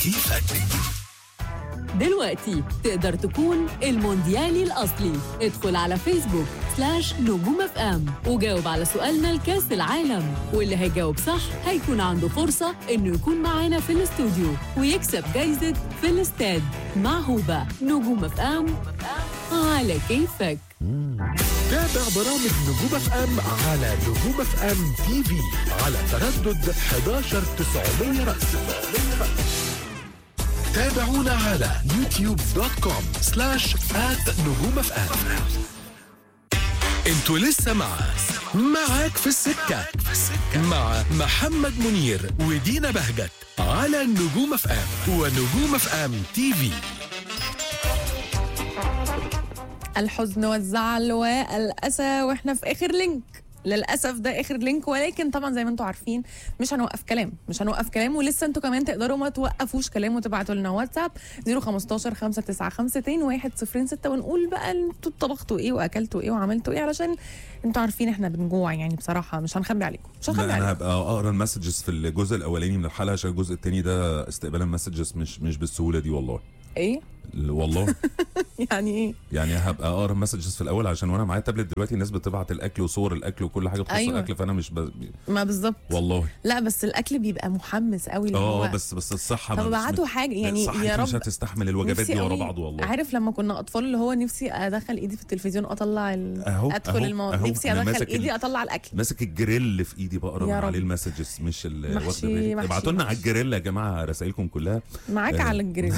كيفك دلوقتي تقدر تكون المونديالي الأصلي ادخل على فيسبوك سلاش نجوم اف ام وجاوب على سؤالنا لكاس العالم واللي هيجاوب صح هيكون عنده فرصة انه يكون معانا في الاستوديو ويكسب جايزة في الاستاد مع هوبا نجوم اف ام على كيفك تابع برامج نجوم اف ام على نجوم اف ام تي في على تردد 11 900 رأس تابعونا على يوتيوب دوت كوم سلاش آت نجوم اف ام انتوا لسه مع معاك في السكة مع محمد منير ودينا بهجت على نجوم اف ام ونجوم اف ام تي في الحزن والزعل والأسى واحنا في آخر لينك للأسف ده آخر لينك ولكن طبعا زي ما انتم عارفين مش هنوقف كلام مش هنوقف كلام ولسه انتوا كمان تقدروا ما توقفوش كلام وتبعتوا لنا واتساب 015 595 106 ونقول بقى انتوا طبختوا ايه واكلتوا ايه وعملتوا ايه علشان انتوا عارفين احنا بنجوع يعني بصراحة مش هنخبي عليكم مش هنخبي لا انا عليكم هبقى اقرا المسجز في الجزء الاولاني من الحلقه عشان الجزء الثاني ده استقبال المسجز مش مش بالسهوله دي والله ايه والله يعني ايه يعني هبقى اقرا المسجز في الاول عشان وانا معايا تابلت دلوقتي الناس بتبعت الاكل وصور الاكل وكل حاجه تخص أيوة. الاكل فانا مش ب... ما بالظبط والله لا بس الاكل بيبقى محمس قوي اللي هو اه بس بس الصحه طب مش- ابعتوا حاجه يعني صحتي يا مش رب هتستحمل الوجبات نفسي دي ورا قوي- بعض والله عارف لما كنا اطفال اللي هو نفسي ادخل ايدي في التلفزيون اطلع ال... أهو، ادخل أهو، المو... أهو. نفسي أنا ادخل ماسك ال- ايدي اطلع الاكل ماسك الجريل في ايدي بقرا يا من رب. عليه المسجز مش ال- محشي- واخده بالي محشي- ابعتوا لنا على محشي. الجريل يا جماعه رسائلكم كلها معاك آه. على الجريل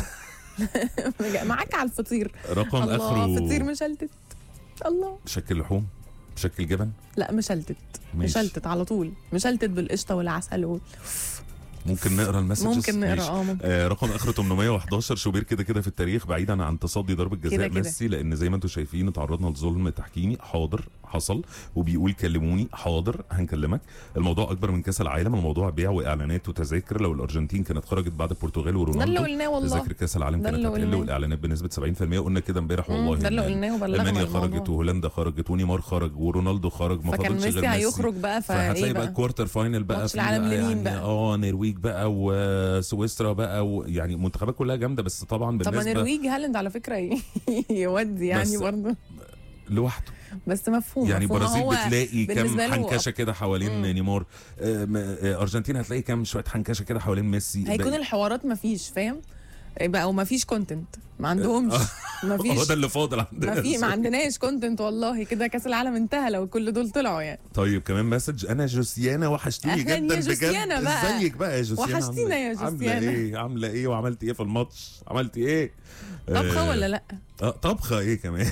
معاك على الفطير رقم الله اخره فطير مشلتت الله بشكل لحوم بشكل جبن لا مشلتت ماشي. مشلتت على طول مشلتت بالقشطه والعسل و... ممكن نقرا المسجز ممكن نقرا ماشي. اه ممكن آه رقم اخره 811 شوبير كده كده في التاريخ بعيدا عن تصدي ضربه كده جزاء كده. ميسي لان زي ما انتم شايفين تعرضنا لظلم تحكيمي حاضر حصل وبيقول كلموني حاضر هنكلمك الموضوع اكبر من كاس العالم الموضوع بيع واعلانات وتذاكر لو الارجنتين كانت خرجت بعد البرتغال ده اللي ورونالدو قلناه والله تذاكر كاس العالم ده كانت اللي هتقل قلناه. والاعلانات بنسبه 70% قلنا كده امبارح مم، والله ده اللي إن قلناه وبلغنا المانيا الموضوع. خرجت وهولندا خرجت ونيمار خرج ورونالدو خرج ما فكان فاضلش ميسي غير ميسي هيخرج بقى فايه فهتلاقي بقى بقى كوارتر فاينل بقى ماتش في العالم بقى لمين يعني بقى؟ اه نرويج بقى وسويسرا بقى ويعني المنتخبات كلها جامده بس طبعا طب بالنسبه نرويج هالاند على فكره ي- يودي يعني بس برضه لوحده بس مفهوم يعني مفهوم. برازيل هو بتلاقي كام بالنسبة له حنكشه كده حوالين نيمار آه، م- آه، ارجنتين هتلاقي كام شويه حنكشه كده حوالين ميسي هيكون بقى- الحوارات مفيش فاهم بقى ومفيش كونتنت ما عندهمش هو مفيش ده اللي فاضل عندنا ما في ما عندناش كونتنت والله كده كاس العالم انتهى لو كل دول طلعوا يعني طيب كمان مسج انا جوسيانا وحشتيني أهلاً جدا يا جوسيانا بجد بقى. ازيك بقى يا جوسيانا وحشتينا عاملة- يا عامله جوسيانا. ايه عامله ايه وعملتي ايه في الماتش عملتي ايه طبخه آه، ولا لا آه، طبخه ايه كمان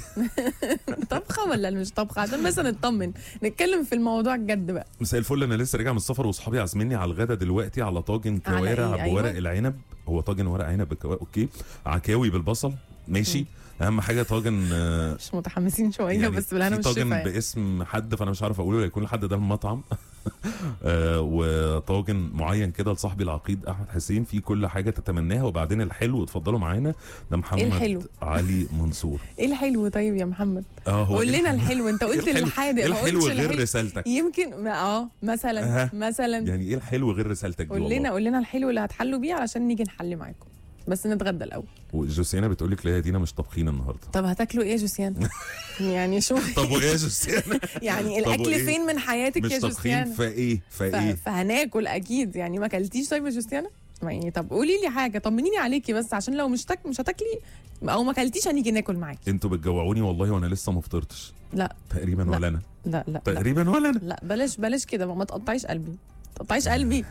طبخه ولا مش طبخه عشان بس نطمن نتكلم في الموضوع الجد بقى مساء الفل انا لسه راجع من السفر واصحابي عازميني على الغدا دلوقتي على طاجن على كوارع إيه؟ بورق أيوة. العنب هو طاجن ورق عنب بالكوارع اوكي عكاوي بالبصل ماشي اهم حاجه طاجن آه، مش متحمسين شويه يعني بس بالهنا في طاجن والشفا باسم حد فانا مش عارف اقوله يكون الحد ده المطعم آه وطاجن معين كده لصاحبي العقيد احمد حسين فيه كل حاجه تتمناها وبعدين الحلو اتفضلوا معانا ده محمد الحلو؟ علي منصور ايه الحلو طيب يا محمد اه هو قول إيه لنا الحلو؟ الحلو انت قلت إيه الحلو؟ الحادق إيه ما الحلو قلتش غير الحلو. رسالتك يمكن ما- اه مثلا أها. مثلا يعني ايه الحلو غير رسالتك دي قول والله لنا قول لنا الحلو اللي هتحلوا بيه علشان نيجي نحل معاكم بس نتغدى الاول وجوسينا بتقول لك لا يا دينا مش طابخين النهارده طب هتاكلوا ايه يا جوسيان يعني شو طب وايه يا جوسيانا يعني طب الاكل وإيه؟ فين من حياتك مش يا طابخين جوسيان فايه ف- فايه فهناكل اكيد يعني ما اكلتيش طيب يا جوسيانا ما يعني طب قولي لي حاجه طمنيني عليكي بس عشان لو مش تاك مش هتاكلي او ما اكلتيش هنيجي ناكل معاكي انتوا بتجوعوني والله وانا لسه ما فطرتش لا تقريبا لا. ولا انا لا لا لا, تقريبا ولا انا لا بلاش بلاش كده ما تقطعيش قلبي ما تقطعيش قلبي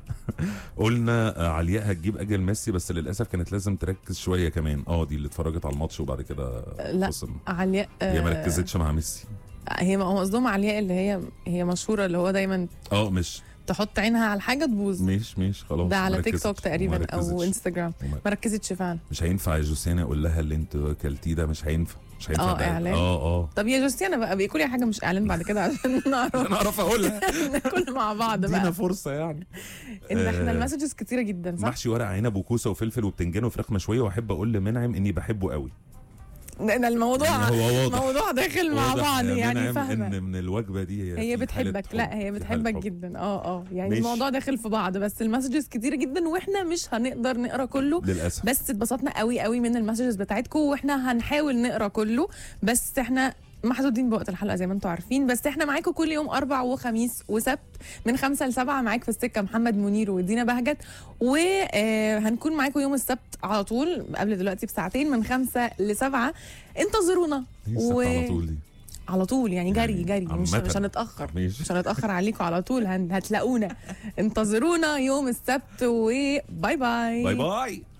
قلنا آه، علياء هتجيب اجل ميسي بس للاسف كانت لازم تركز شويه كمان اه دي اللي اتفرجت على الماتش وبعد كده لا. فصل. علياء هي ما آه، ركزتش مع ميسي هي ما هو قصدهم علياء اللي هي هي مشهوره اللي هو دايما اه مش تحط عينها على حاجه تبوظ مش مش خلاص ده ما على تيك ركزتش. توك تقريبا ما او ركزتش. انستغرام وما- ما ركزتش فعلا مش هينفع يا جوسينا اقول لها اللي انت اكلتيه ده مش هينفع مش هينفع آه، ده. إعلان؟ اه اه طب يا جوستيانا بقى بيقولي حاجه مش اعلان بعد كده عشان نعرف انا اعرف اقولها ناكل مع بعض ادينا بقى فرصه يعني ان احنا آه، المسجز كتيره جدا صح؟ محشي ورق عنب وكوسه وفلفل وبتنجان وفراخ مشويه واحب اقول لمنعم اني بحبه قوي ده ده الموضوع يعني هو واضح. موضوع داخل مع واضح بعض يا يعني منعم فاهمه ان من الوجبه دي هي في حالة بتحبك حب، لا هي في بتحبك حالة حب. جدا اه اه يعني ماشي. الموضوع داخل في بعض بس المسجز كتيره جدا واحنا مش هنقدر نقرا كله للاسف بس اتبسطنا قوي قوي من المسجز بتاعتكم واحنا هنحاول نقرا كله بس احنا محدودين بوقت الحلقه زي ما انتم عارفين بس احنا معاكم كل يوم اربع وخميس وسبت من خمسة لسبعة معاك في السكه محمد منير ودينا بهجت وهنكون معاكم يوم السبت على طول قبل دلوقتي بساعتين من خمسة لسبعة انتظرونا هي الست على طول دي على طول يعني جري يعني جري مش, عامةً. مش هنتاخر ماشي. مش هنتاخر عليكم على طول هن- هتلاقونا انتظرونا يوم السبت وباي باي باي باي